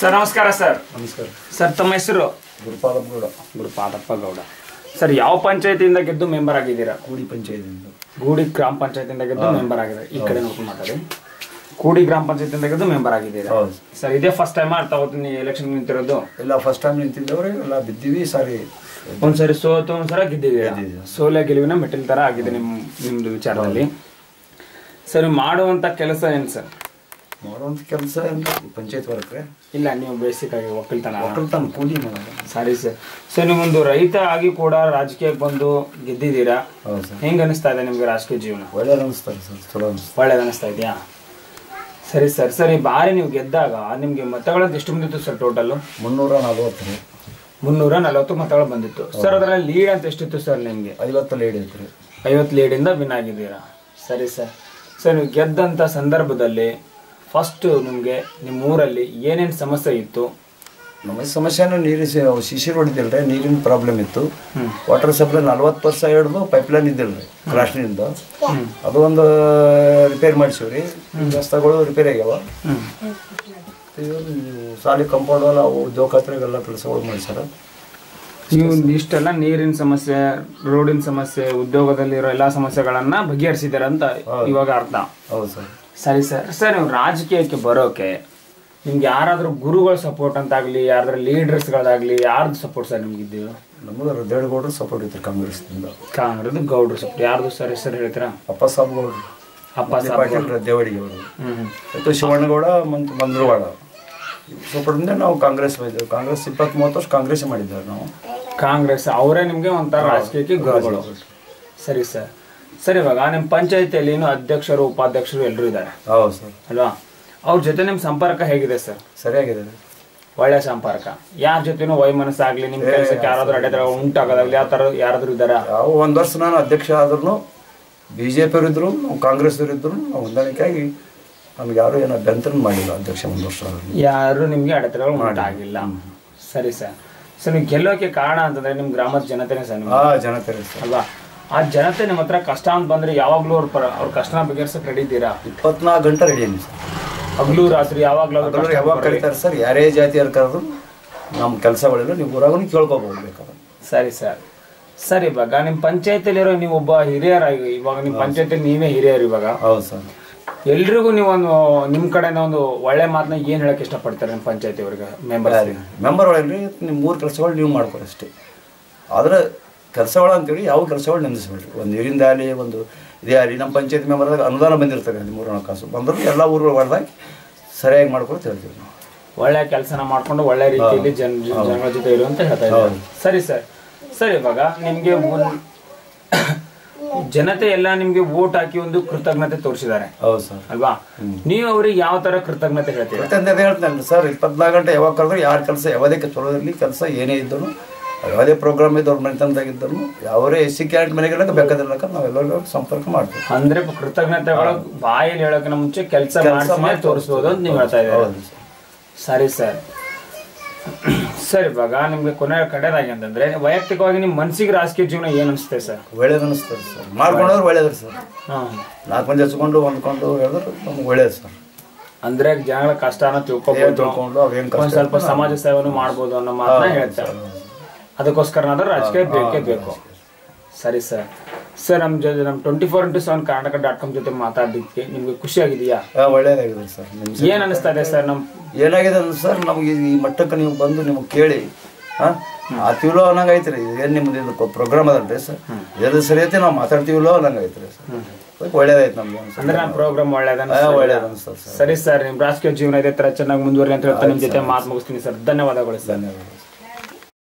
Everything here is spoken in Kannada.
ಸರ್ ನಮಸ್ಕಾರ ಸರ್ ನಮಸ್ಕಾರ ಸರ್ ತಮ್ಮ ಹೆಸರು ಗುರುಪಾದಪ್ಪ ಗೌಡ ಗುರುಪಾದಪ್ಪ ಗೌಡ ಸರ್ ಯಾವ ಪಂಚಾಯತಿಯಿಂದ ಗೆದ್ದು ಮೆಂಬರ್ ಆಗಿದ್ದೀರಾ ಕೂಡಿ ಪಂಚಾಯತಿಯಿಂದ ಗೂಡಿ ಗ್ರಾಮ ಪಂಚಾಯತಿಯಿಂದ ಗೆದ್ದು ಮೆಂಬರ್ ಆಗಿದ್ದಾರೆ ಈ ಕಡೆ ನೋಡ್ಕೊಂಡು ಮಾತಾಡಿ ಕೂಡಿ ಗ್ರಾಮ ಪಂಚಾಯತಿಯಿಂದ ಗೆದ್ದು ಮೆಂಬರ್ ಆಗಿದ್ದೀರಾ ಹೌದು ಸರ್ ಇದೇ ಫಸ್ಟ್ ಟೈಮ್ ಅರ್ಥ ಅವತ್ತು ಎಲೆಕ್ಷನ್ ನಿಂತಿರೋದು ಎಲ್ಲ ಫಸ್ಟ್ ಟೈಮ್ ನಿಂತಿದ್ದವ್ರೆ ಎಲ್ಲ ಬಿದ್ದೀವಿ ಸಾರಿ ಒಂದ್ಸರಿ ಸೋತು ಒಂದ್ಸಲ ಗೆದ್ದಿದ್ದೀರಾ ಗೆದ್ದಿದ್ದೀರಾ. ಸೋಲೆ ಗೆಲುವಿನ ಮೆಟ್ಟಿಲ್ ತರ ಆಗಿದೆ ನಿಮ್ ನಿಮ್ದು ವಿಚಾರದಲ್ಲಿ ಸರ್ ನೀವು ಮಾಡುವಂತ ಕೆಲಸ ಏನು ಸರ್ ಮಾಡುವಂಥ ಕೆಲಸ ಪಂಚಾಯತ್ ವರ್ಕ್ರೆ ಇಲ್ಲ ನೀವು ಬೇಸಿಕ್ ಆಗಿ ಒಕ್ಕಲ್ತನ ಒಕ್ಕಲ್ತನ ಕೂಲಿ ಮಾಡೋದು ಸರಿ ಸರ್ ಸರ್ ನೀವೊಂದು ರೈತ ಆಗಿ ಕೂಡ ರಾಜಕೀಯಕ್ಕೆ ಬಂದು ಗೆದ್ದಿದ್ದೀರಾ ಹೌದು ಸರ್ ಹೆಂಗ್ ಅನಿಸ್ತಾ ಇದೆ ನಿಮ್ಗೆ ರಾಜಕೀಯ ಜೀವನ ಒಳ್ಳೇದು ಅನಿಸ್ತಾರೆ ಸರ್ ಚಲೋ ಅನಿಸ್ತಾರೆ ಒಳ್ಳೇದು ಅನಿಸ್ತಾ ಇದೆಯಾ ಸರಿ ಸರ್ ಸರ್ ಈ ಬಾರಿ ನೀವು ಗೆದ್ದಾಗ ನಿಮ್ಗೆ ಮತಗಳದ್ದು ಎಷ್ಟು ಬಂದಿತ್ತು ಸರ್ ಟೋಟಲ್ ಮುನ್ನೂರ ನಲ್ವತ್ತು ರೀ ಮುನ್ನೂರ ನಲವತ್ತು ಮತಗಳು ಬಂದಿತ್ತು ಸರ್ ಅದರಲ್ಲಿ ಲೀಡ್ ಅಂತ ಎಷ್ಟಿತ್ತು ಸರ್ ನಿಮಗೆ ಐವತ್ತು ಲೇಡಿ ಐತ್ರಿ ಐವತ್ತು ಲೀಡಿಂದ ವಿನ್ ಆಗಿದ್ದೀರಾ ಸರಿ ಸರ್ ಸರ್ ನೀವು ಗೆದ್ದಂಥ ಸಂದರ್ಭದಲ್ಲಿ ಫಸ್ಟ್ ನಿಮಗೆ ನಿಮ್ಮ ಊರಲ್ಲಿ ಏನೇನು ಸಮಸ್ಯೆ ಇತ್ತು ನಮ್ಮ ಸಮಸ್ಯೆನೂ ನೀರು ಶಿಶಿರ್ ಹೊಡಿದಿಲ್ರಿ ನೀರಿನ ಪ್ರಾಬ್ಲಮ್ ಇತ್ತು ವಾಟರ್ ಸಪ್ಲೈ ನಲ್ವತ್ತು ವರ್ಷ ಹಿಡಿದು ಪೈಪ್ಲೈನ್ ಇದ್ದಿಲ್ರಿ ಕ್ರಾಶ್ನಿಂದ ಅದು ಒಂದು ರಿಪೇರ್ ಮಾಡಿಸಿವ್ರಿ ರಸ್ತೆಗಳು ರಿಪೇರಿ ಆಗ್ಯಾವ ಇವು ಸಾಲಿ ಕಾಂಪೌಂಡ್ ಅಲ್ಲ ಅವು ಜೋಕಾತ್ರೆಗೆಲ್ಲ ಕೆಲಸಗಳು ಮಾಡ್ಸ್ಯಾರ ನೀವು ಇಷ್ಟೆಲ್ಲ ನೀರಿನ ಸಮಸ್ಯೆ ರೋಡಿನ ಸಮಸ್ಯೆ ಉದ್ಯೋಗದಲ್ಲಿರೋ ಎಲ್ಲ ಸಮಸ್ಯೆಗಳನ್ನ ಬಗೆಹರಿಸಿದ್ದಾರೆ ಅಂತ ಇವಾಗ ಅರ್ಥ ಹೌದು ಸರ್ ಸರಿ ಸರ್ ಸರ್ ನೀವು ರಾಜಕೀಯಕ್ಕೆ ಬರೋಕೆ ನಿಮ್ಗೆ ಯಾರಾದ್ರೂ ಗುರುಗಳ ಸಪೋರ್ಟ್ ಅಂತಾಗ್ಲಿ ಯಾರಾದ್ರೂ ಲೀಡರ್ಸ್ಗಳಾಗ್ಲಿ ಯಾರ್ದು ಸಪೋರ್ಟ್ ಸರ್ ನಿಮ್ಗೆ ಇದ್ದೀವಿ ನಮಗೆ ದೇವೇಗೌಡರು ಸಪೋರ್ಟ್ ಇತ್ತು ಕಾಂಗ್ರೆಸ್ನಿಂದ ಕಾಂಗ್ರೆಸ್ ಗೌಡ್ರು ಸಪೋರ್ಟ್ ಯಾರ್ದು ಸರ್ ಹೆಸರು ಹೇಳ್ತೀರಾ ಅಪ್ಪ ಸಾಬ್ ಗೌಡ್ರು ಅಪ್ಪ ಮಲ್ಲಿ ಪಾಟೀಲ್ ದೇವಡಿಗೆ ಅವರು ಹ್ಮ್ ಹ್ಮ್. ಮತ್ತು ಶಿವಣ್ಣಗೌಡ ಮತ್ತು ಮಂದ್ರವಾಡ ಸಪೋರ್ಟಿಂದ ನಾವು ಕಾಂಗ್ರೆಸ್ ಹೋಯ್ತೇವೆ ಕಾಂಗ್ರೆಸ್ ಇಪ್ಪತ್ತ್ ಮೂವತ್ತು ವರ್ಷ ಕಾಂಗ್ರೆಸ್ ಮಾಡಿದ್ದೇವೆ ನಾವು ಕಾಂಗ್ರೆಸ್ ಅವರೇ ನಿಮ್ಗೆ ಒಂಥರ ರಾಜಕೀಯಕ್ಕೆ ಗುರುಗಳು ಸರಿ ಸರ್ ಸರ್ ಇವಾಗ ನಿಮ್ಮ ಪಂಚಾಯತಿಯಲ್ಲಿ ಏನು ಅಧ್ಯಕ್ಷರು ಉಪಾಧ್ಯಕ್ಷರು ಎಲ್ಲರೂ ಇದ್ದಾರೆ ಹೌದು ಸರ್ ಅಲ್ವಾ ಅವ್ರ ಜೊತೆ ನಿಮ್ಮ ಸಂಪರ್ಕ ಹೇಗಿದೆ ಸರ್ ಸರಿಯಾಗಿದೆ ಒಳ್ಳೆ ಸಂಪರ್ಕ ಯಾರ ಜೊತೆನೂ ವೈಮನಸ್ಸಾಗ್ಲಿ ನಿಮ್ಮ ಕೆಲಸಕ್ಕೆ ಯಾರಾದ್ರೂ ಅಡೆತಡೆ ಉಂಟಾಗೋದಾಗ್ಲಿ ಯಾವ ಥರ ಯಾರಾದ್ರೂ ಇದ್ದಾರಾ ಯಾವ ಒಂದು ವರ್ಷ ನಾನು ಅಧ್ಯಕ್ಷ ಆದ್ರೂ ಬಿ ಜೆ ಪಿಯವರು ಇದ್ರು ನಾವು ಕಾಂಗ್ರೆಸ್ ಇದ್ರು ನಾವು ಹೊಂದಾಣಿಕೆಯಾಗಿ ನಮ್ಗೆ ಯಾರು ಏನೋ ಅಭ್ಯಂತರ ಮಾಡಿಲ್ಲ ಅಧ್ಯಕ್ಷ ಒಂದು ವರ್ಷ ಆದ್ರೂ ಯಾರು ನಿಮ್ಗೆ ಅಡೆತಡೆಗಳು ಉಂಟಾಗಿಲ್ಲ ಸರಿ ಸರ್ ಸರ್ ನೀವು ಗೆಲ್ಲೋಕೆ ಕಾರಣ ಅಂತಂದ್ರೆ ನಿಮ್ಮ ಗ್ರಾಮದ ಜನತೆನೇ ಸರ್ ನಿಮ್ಗೆ ಹಾ ಜನತೆ ರೀ ಸರ್ ಅಲ್ವಾ ಆ ಜನತೆ ನಿಮ್ಮ ಹತ್ರ ಕಷ್ಟ ಅಂತ ಬಂದ್ರೆ ಯಾವಾಗ್ಲೂ ಅವ್ರ ಪರ ಅವ್ರ ಕಷ್ಟನ ಬಗೆಹರ್ಸಕ್ ರೆಡಿ ಇದ್ದೀರಾ ಇಪ್ಪತ್ನಾಲ್ಕು ಗಂಟೆ ರೆಡಿ ಸರ್ ಹಗಲು ರಾತ್ರಿ ಯಾವಾಗ್ಲೂ ಅವ್ರ ಅದರಲ್ಲಿ ಯಾವಾಗ ಕರೀತಾರೆ ಸರ್ ಯಾರೇ ಜಾತಿಯವ್ರು ಕರೆದ್ರು ನಮ್ಮ ಕೆಲಸಗಳಿಲ್ಲ ನೀವು ಊರಾಗೂ ಕೇಳ್ಕೊಬೋದು ಬೇಕಾದ್ರೆ ಸರಿ ಸರ್ ಸರ್ ಇವಾಗ ನಿಮ್ಮ ಪಂಚಾಯತಿಲಿರೋ ನೀವು ಒಬ್ಬ ಹಿರಿಯರಾಗಿ ಇವಾಗ ನಿಮ್ಮ ಪಂಚಾಯತಿಲಿ ನೀವೇ ಹಿರಿಯರು ಇವಾಗ ಹೌದು ಸರ್ ಎಲ್ರಿಗೂ ನೀವು ಒಂದು ನಿಮ್ಮ ಕಡೆಯಿಂದ ಒಂದು ಒಳ್ಳೆ ಮಾತನ್ನ ಏನ್ ಹೇಳಕ್ ಇಷ್ಟಪಡ್ತಾರೆ ನಿಮ್ಮ ಪಂಚಾಯತಿ ಅವ್ರಿಗೆ ಮೆಂಬರ್ಸ್ ಮೆಂಬರ್ ಒಳಗ್ರಿ ನಿಮ್ಮ ಮೂರು ಕೆಲಸಗಳು ನೀವು ಮಾಡ್ಕೊರಿ ಅಷ್ಟೇ ಆದರೆ ಕೆಲಸಗಳು ಅಂತೇಳಿ ಯಾವ ಕೆಲಸಗಳು ನಿಂದಿಸ್ಬೇಡ್ರಿ ಒಂದು ನೀರಿಂದ ಆಗಲಿ ಒಂದು ಇದೇ ಆಗಲಿ ನಮ್ಮ ಪಂಚಾಯತ್ ಮೆಂಬರ್ದಾಗ ಅನುದಾನ ಬಂದಿರ್ತಾರೆ ಅಲ್ಲಿ ಮೂರು ನಾಲ್ಕು ಕಾಸು ಬಂದರೂ ಎಲ್ಲ ಊರುಗಳು ಹೊಡೆದಾಗಿ ಸರಿಯಾಗಿ ಮಾಡ್ಕೊಳ್ತ ಹೇಳ್ತೀವಿ ನಾವು ಒಳ್ಳೆ ಕೆಲಸನ ಮಾಡ್ಕೊಂಡು ಒಳ್ಳೆ ರೀತಿಯಲ್ಲಿ ಜನ ಜನಗಳ ಜೊತೆ ಇರು ಅಂತ ಹೇಳ್ತಾ ಇದ್ದಾರೆ ಸರಿ ಸರ್ ಸರ್ ಇವಾಗ ನಿಮ್ಗೆ ಒಂದ್- ಜನತೆ ಎಲ್ಲ ನಿಮ್ಗೆ ವೋಟ್ ಹಾಕಿ ಒಂದು ಕೃತಜ್ಞತೆ ತೋರಿಸಿದ್ದಾರೆ ಹೌದು ಸರ್ ಅಲ್ವಾ ನೀವು ಅವ್ರಿಗೆ ಯಾವ ತರ ಕೃತಜ್ಞತೆ ಹೇಳ್ತೀರಾ ಪ್ರತಿಯೊಂದು ಹೇಳ್ತೇನೆ ಸರ್ ಇಪ್ಪತ್ನಾಲ್ಕು ಗಂಟೆ ಯಾವಾಗ ಕರೆದ್ರು ಯಾರ ಕೆಲಸ ಯಾವುದೇ ಚಲೋ ಇರಲಿ ಕೆಲಸ ಏನೇ ಇದ್ದರೂ ಯಾವುದೇ ಪ್ರೋಗ್ರಾಮ್ ಇದ್ದವ್ರ ಮನೆತನದಾಗಿದ್ದರು ಯಾವರೇ ಎಸ್ ಸಿ ಕ್ಯಾಂಟ್ ಮನೆಗಳಿಗೆ ಬೇಕಾದಿರ್ಲಕ್ಕ ನಾವೆಲ್ಲರಿಗೂ ಸಂಪರ್ಕ ಮಾಡ್ತೀವಿ ಅಂದ್ರೆ ಕೃತಜ್ಞತೆಗಳು ಬಾಯಲ್ಲಿ ಹೇಳೋಕಿನ ಮುಂಚೆ ಕೆಲಸ ಮಾಡಿ ತೋರಿಸ್ಬೋದು ಅಂತ ನೀವು ಹೇಳ್ತಾ ಇದ್ದಾರೆ ಹೌದು ಸರ್ ಸರಿ ಸರ್ ಸರ್ ಇವಾಗ ನಿಮ್ಗೆ ಕೊನೆ ಕಡೆದಾಗಿ ಅಂತಂದ್ರೆ ವೈಯಕ್ತಿಕವಾಗಿ ನಿಮ್ ಮನ್ಸಿಗೆ ರಾಜಕೀಯ ಜೀವನ ಏನ್ ಅನಿಸುತ್ತೆ ಸರ್ ಒಳ್ಳೇದು ಅನಿಸ್ತದೆ ಸರ್ ಮಾಡ್ಕೊಂಡವ್ರು ಒಳ್ಳೇದ್ರಿ ಸರ್ ಹಾ ನಾಲ್ಕು ಮಂದಿ ಹಚ್ಕೊಂಡು ಹೊಂದ್ಕೊಂಡು ಹೇಳಿದ್ರೆ ನಮ್ಗೆ ಒಳ್ಳೇದು ಸರ್ ಅಂದ್ರೆ ಜನಗಳ ಕಷ್ಟನ ತಿಳ್ಕೊಬಹುದು ತಿಳ್ಕೊಂಡು ಅವೇನು ಒಂದ್ ಕಷ್ಟ ಸ್ವಲ್ಪ ಸಮಾಜ ಸೇವೆನೂ ಮಾಡ್ಬೋದು ಅನ್ನೋ ಮಾತನ್ನ ಹೇಳ್ತಾರೆ ಅದಕ್ಕೋಸ್ಕರನಾದ್ರೂ ರಾಜಕೀಯ ಬೇಕೇ ಬೇಕು ಸರಿ ಸರ್ ಸರ್ ನಮ್ಮ ಜೊತೆ ನಮ್ಮ twenty four into seven Karnataka dot com ಜೊತೆ ಮಾತಾಡಿದ್ದಕ್ಕೆ ನಿಮ್ಗೆ ಖುಷಿ ಆಗಿದೆಯಾ ಹಾಂ ಒಳ್ಳೇದಾಗಿದೆ ಸರ್ ನಿಮ್ಮ ಏನ್ ಅನಿಸ್ತಾ ಇದೆ ಸರ್ ನಮ್ ಏನಾಗಿದೆ ಅಂದ್ರೆ ಸರ್ ನಮಗೆ ಈ ಮಟ್ಟಕ್ಕೆ ನೀವು ಬಂದು ನಿಮಗೆ ಕೇಳಿ ಹಾಂ ಆತೀವಲ್ಲೋ ಅನ್ನಂಗೆ ಐತ್ರಿ ಏನು ನಿಮ್ಮದು ಇದು ಪ್ರೋಗ್ರಾಮ್ ಅದಲ್ರಿ ಸರ್ ಎದು ಸರಿ ಐತಿ ನಾವು ಮಾತಾಡ್ತೀವಲ್ಲೋ ಅನ್ನಂಗೆ ಐತ್ರಿ ಸರ್ ಅದಕ್ಕೆ ಒಳ್ಳೇದಾಯ್ತು ನಮ್ಗೆ ಅನ್ಸುತ್ತೆ. ಅಂದ್ರೆ ನಮ್ಮ ಪ್ರೋಗ್ರಾಮ್ ಒಳ್ಳೇದನ್ನ ಹಾಂ ಒಳ್ಳೇದು ಅನಿಸ್ತದೆ ಸರ್ ಸರಿ ಸರ್ ನಿಮ್ ರಾಜಕೀಯ ಜೀವನ ಇದೇ ತರ ಚೆನ್ನಾಗಿ ಮುಂದುವರಿ ಅಂತ ಹೇಳ್ತಾ ನಿಮ್ ಜೊತೆ ಮಾತು ಮುಗಿಸ್ತೀನಿ ಸರ್ ಧನ್ಯವಾದಗಳು ಸರ್ ಧನ್ಯವಾದ